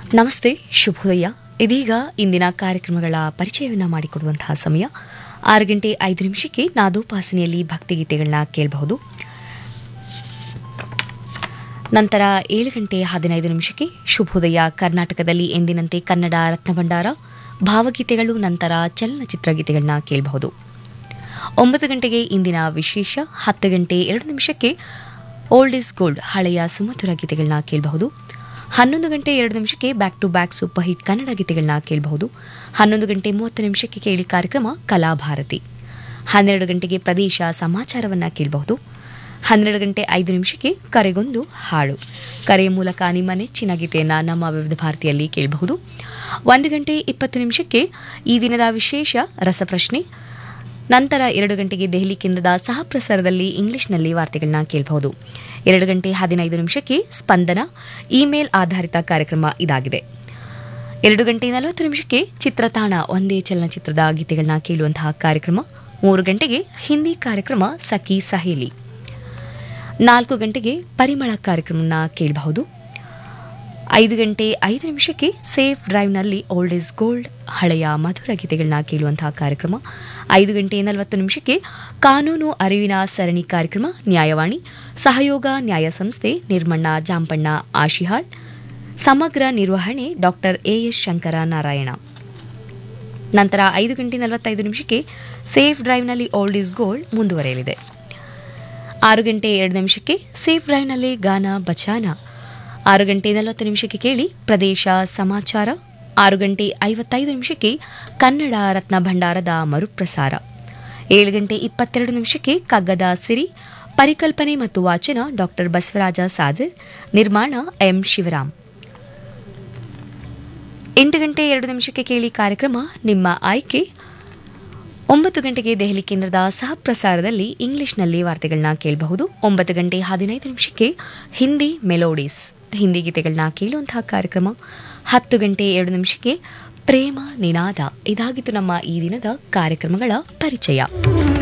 ನಮಸ್ತೆ ಶುಭೋದಯ ಇದೀಗ ಇಂದಿನ ಕಾರ್ಯಕ್ರಮಗಳ ಪರಿಚಯವನ್ನು ಮಾಡಿಕೊಡುವಂತಹ ಸಮಯ ಆರು ಗಂಟೆ ಐದು ನಿಮಿಷಕ್ಕೆ ನಾದೋಪಾಸನೆಯಲ್ಲಿ ಭಕ್ತಿಗೀತೆಗಳನ್ನ ಕೇಳಬಹುದು ನಂತರ ಏಳು ಗಂಟೆ ಹದಿನೈದು ನಿಮಿಷಕ್ಕೆ ಶುಭೋದಯ ಕರ್ನಾಟಕದಲ್ಲಿ ಎಂದಿನಂತೆ ಕನ್ನಡ ರತ್ನಭಂಡಾರ ಭಾವಗೀತೆಗಳು ನಂತರ ಚಲನಚಿತ್ರ ಗೀತೆಗಳನ್ನ ಕೇಳಬಹುದು ಒಂಬತ್ತು ಗಂಟೆಗೆ ಇಂದಿನ ವಿಶೇಷ ಹತ್ತು ಗಂಟೆ ಎರಡು ನಿಮಿಷಕ್ಕೆ ಓಲ್ಡ್ ಇಸ್ ಗೋಲ್ಡ್ ಹಳೆಯ ಸುಮಧುರ ಗೀತೆಗಳನ್ನ ಕೇಳಬಹುದು ಹನ್ನೊಂದು ಗಂಟೆ ಎರಡು ನಿಮಿಷಕ್ಕೆ back to back super hit Kannada ಗೀತೆಗಳನ್ನ ಕೇಳಬಹುದು ಹನ್ನೊಂದು ಗಂಟೆ ಮೂವತ್ತು ನಿಮಿಷಕ್ಕೆ ಕೇಳಿ ಕಾರ್ಯಕ್ರಮ ಕಲಾಭಾರತಿ ಹನ್ನೆರಡು ಗಂಟೆಗೆ ಪ್ರದೇಶ ಸಮಾಚಾರವನ್ನ ಕೇಳಬಹುದು ಹನ್ನೆರಡು ಗಂಟೆ ಐದು ನಿಮಿಷಕ್ಕೆ ಕರೆಗೊಂದು ಹಾಡು ಕರೆಯ ಮೂಲಕ ನಿಮ್ಮ ನೆಚ್ಚಿನ ಗೀತೆಯನ್ನು ನಮ್ಮ ವಿವಿಧ ಭಾರತಿಯಲ್ಲಿ ಕೇಳಬಹುದು ಒಂದು ಗಂಟೆ ಇಪ್ಪತ್ತು ನಿಮಿಷಕ್ಕೆ ಈ ದಿನದ ವಿಶೇಷ ರಸಪ್ರಶ್ನೆ ನಂತರ ಎರಡು ಗಂಟೆಗೆ ದೆಹಲಿ ಕೇಂದ್ರದ ಸಹ ಪ್ರಸಾರದಲ್ಲಿ ಇಂಗ್ಲಿಷ್ನಲ್ಲಿ ವಾರ್ತೆಗಳನ್ನ ಕೇಳಬಹುದು ಎರಡು ಗಂಟೆ ಹದಿನೈದು ನಿಮಿಷಕ್ಕೆ ಸ್ಪಂದನ ಇಮೇಲ್ ಆಧಾರಿತ ಕಾರ್ಯಕ್ರಮ ಇದಾಗಿದೆ ಎರಡು ಗಂಟೆ ನಲವತ್ತು ನಿಮಿಷಕ್ಕೆ ಚಿತ್ರತಾಣ ಒಂದೇ ಚಲನಚಿತ್ರದ ಗೀತೆಗಳನ್ನ ಕೇಳುವಂತಹ ಕಾರ್ಯಕ್ರಮ ಮೂರು ಗಂಟೆಗೆ ಹಿಂದಿ ಕಾರ್ಯಕ್ರಮ ಸಖಿ ಸಹೇಲಿ ನಾಲ್ಕು ಗಂಟೆಗೆ ಪರಿಮಳ ಕಾರ್ಯಕ್ರಮನ ಕೇಳಬಹುದು ಐದು ಗಂಟೆ ಐದು ನಿಮಿಷಕ್ಕೆ ಸೇಫ್ ಡ್ರೈವ್ನಲ್ಲಿ ಓಲ್ಡ್ ಇಸ್ ಗೋಲ್ಡ್ ಹಳೆಯ ಮಧುರ ಗೀತೆಗಳನ್ನ ಕೇಳುವಂತಹ ಕಾರ್ಯಕ್ರಮ ಐದು ಗಂಟೆ ನಲವತ್ತು ನಿಮಿಷಕ್ಕೆ ಕಾನೂನು ಅರಿವಿನ ಸರಣಿ ಕಾರ್ಯಕ್ರಮ ನ್ಯಾಯವಾಣಿ ಸಹಯೋಗ ನ್ಯಾಯ ಸಂಸ್ಥೆ ನಿರ್ಮಣ್ಣ ಜಾಂಪಣ್ಣ ಆಶಿಹಾಳ್ ಸಮಗ್ರ ನಿರ್ವಹಣೆ ಡಾಕ್ಟರ್ ಎಎಸ್ ಶಂಕರ ನಾರಾಯಣ ನಂತರ ಐದು ಗಂಟೆ ನಲವತ್ತೈದು ನಿಮಿಷಕ್ಕೆ ಸೇಫ್ ಡ್ರೈವ್ನಲ್ಲಿ ಓಲ್ಡ್ ಇಸ್ ಗೋಲ್ಡ್ ಮುಂದುವರೆಯಲಿದೆ ಆರು ಗಂಟೆ ಎರಡು ನಿಮಿಷಕ್ಕೆ ಸೇಫ್ ಡ್ರೈವ್ನಲ್ಲಿ ಗಾನ ಬಚಾನ ಆರು ಗಂಟೆ ನಲವತ್ತು ನಿಮಿಷಕ್ಕೆ ಕೇಳಿ ಪ್ರದೇಶ ಸಮಾಚಾರ ಆರು ಗಂಟೆ ಐವತ್ತೈದು ನಿಮಿಷಕ್ಕೆ ಕನ್ನಡ ರತ್ನ ಭಂಡಾರದ ಮರುಪ್ರಸಾರ ಏಳು ಗಂಟೆ ಇಪ್ಪತ್ತೆರಡು ನಿಮಿಷಕ್ಕೆ ಕಗ್ಗದ ಸಿರಿ ಪರಿಕಲ್ಪನೆ ಮತ್ತು ವಾಚನ ಡಾಕ್ಟರ್ ಬಸವರಾಜ ಸಾದರ್ ನಿರ್ಮಾಣ ಎಂ ಶಿವರಾಮ್ ಎಂಟು ಗಂಟೆ ಎರಡು ನಿಮಿಷಕ್ಕೆ ಕೇಳಿ ಕಾರ್ಯಕ್ರಮ ನಿಮ್ಮ ಆಯ್ಕೆ ಒಂಬತ್ತು ಗಂಟೆಗೆ ದೆಹಲಿ ಕೇಂದ್ರದ ಸಹ ಪ್ರಸಾರದಲ್ಲಿ ಇಂಗ್ಲಿಷ್ನಲ್ಲಿ ವಾರ್ತೆಗಳನ್ನ ಕೇಳಬಹುದು ಒಂಬತ್ತು ಗಂಟೆ ಹದಿನೈದು ನಿಮಿಷಕ್ಕೆ ಹಿಂದಿ ಮೆಲೋಡೀಸ್ ಹಿಂದಿ ಗೀತೆಗಳನ್ನ ಕೇಳುವಂತಹ ಕಾರ್ಯಕ್ರಮ ಹತ್ತು ಗಂಟೆ ಎರಡು ನಿಮಿಷಕ್ಕೆ ಪ್ರೇಮ ನಿನಾದ ಇದಾಗಿತ್ತು ನಮ್ಮ ಈ ದಿನದ ಕಾರ್ಯಕ್ರಮಗಳ ಪರಿಚಯ